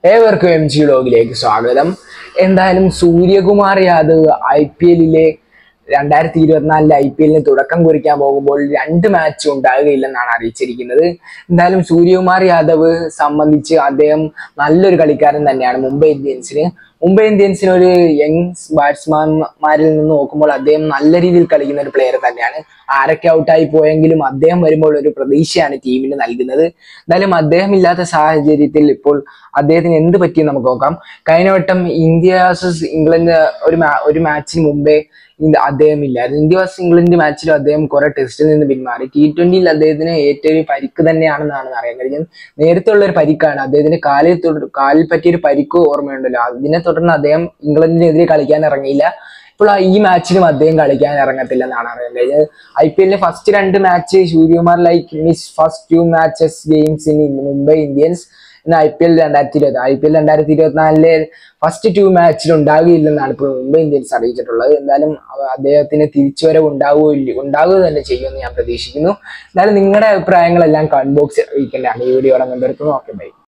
ഏവർക്കും M G ലോഗിലേക്ക് സ്വാഗതം എന്തായാലും സൂര്യകുമാർ യാദവ് ഐ പി എല്ലിലെ രണ്ടായിരത്തി ഇരുപത്തിനാലിലെ ഐ പി എല്ലിന് തുടക്കം കുറിക്കാൻ പോകുമ്പോൾ രണ്ട് മാച്ച് ഉണ്ടാകുകയില്ലെന്നാണ് അറിയിച്ചിരിക്കുന്നത് എന്തായാലും സൂര്യകുമാർ യാദവ് സംബന്ധിച്ച് അദ്ദേഹം നല്ലൊരു കളിക്കാരൻ തന്നെയാണ് മുംബൈ ഇന്ത്യൻസിന് മുംബൈ ഇന്ത്യൻസിന് ഒരു യങ് ബാറ്റ്സ്മാൻമാരിൽ നിന്ന് നോക്കുമ്പോൾ അദ്ദേഹം നല്ല രീതിയിൽ കളിക്കുന്ന ഒരു പ്ലെയർ തന്നെയാണ് ആരൊക്കെ ഔട്ടായി പോയെങ്കിലും അദ്ദേഹം വരുമ്പോൾ ഒരു പ്രതീക്ഷയാണ് ടീമിന് നൽകുന്നത് എന്തായാലും അദ്ദേഹം ഇല്ലാത്ത സാഹചര്യത്തിൽ ഇപ്പോൾ അദ്ദേഹത്തിന് എന്ത് പറ്റിയെന്ന് നമുക്ക് നോക്കാം കഴിഞ്ഞ വട്ടം ഇന്ത്യ വേഴ്സസ് ഇംഗ്ലണ്ട് ഒരു മാ- ഒരു മാച്ചിന് മുമ്പേ ഇത് അദ്ദേഹം ഇല്ലായിരുന്നു ഇന്ത്യ വേഴ്സസ് ഇംഗ്ലണ്ട് മാച്ചിലും അദ്ദേഹം കുറെ ടെസ്റ്റിൽ നിന്ന് പിന്മാറി ടി ട്വന്റിയിൽ അദ്ദേഹത്തിന് ഏറ്റവും ഒരു പരിക്ക് തന്നെയാണെന്നാണ് അറിയാൻ കഴിഞ്ഞത് നേരത്തെ ഉള്ള ഒരു പരിക്കാണ് അദ്ദേഹത്തിന്റെ കാലിൽ തൊട്ട് കാലിൽ പറ്റിയൊരു പരിക്ക് ഓർമ്മയുണ്ടല്ലോ അതിനെ തുടർന്ന് അദ്ദേഹം ഇംഗ്ലണ്ടിനെതിരെ കളിക്കാൻ ഇറങ്ങിയില്ല ഇപ്പോൾ ആ ഈ മാച്ചിലും അദ്ദേഹം കളിക്കാൻ ഇറങ്ങത്തില്ലെന്നാണ് അറിയാൻ കഴിഞ്ഞത് ഐ പി എല്ലിലെ ഫസ്റ്റ് രണ്ട് match Suryakumar like miss first two matches games in Mumbai Indians ഇന്ന് ഐ പി എൽ രണ്ടായിരത്തി ഇരുപത്തി ഐ പി എൽ രണ്ടായിരത്തി ഇരുപത്തിനാലിലെ ഫസ്റ്റ് ടു മാച്ചിൽ ഉണ്ടാകുകയില്ലെന്നാണ് ഇപ്പോൾ മുംബൈ ഇന്ത്യൻസ് അറിയിച്ചിട്ടുള്ളത് എന്തായാലും അവ- അദ്ദേഹത്തിന് തിരിച്ചുവരവ് ഉണ്ടാവുകയില്ല ഉണ്ടാവുക തന്നെ ചെയ്യുമെന്ന് ഞാൻ പ്രതീക്ഷിക്കുന്നു എന്തായാലും നിങ്ങളുടെ അഭിപ്രായങ്ങളെല്ലാം കമന്റ് ബോക്സിൽ അറിയിക്കേണ്ടതാണ് ഈ വീഡിയോ കണ്ടിടത്തുനിന്ന് ഓക്കെ ബൈ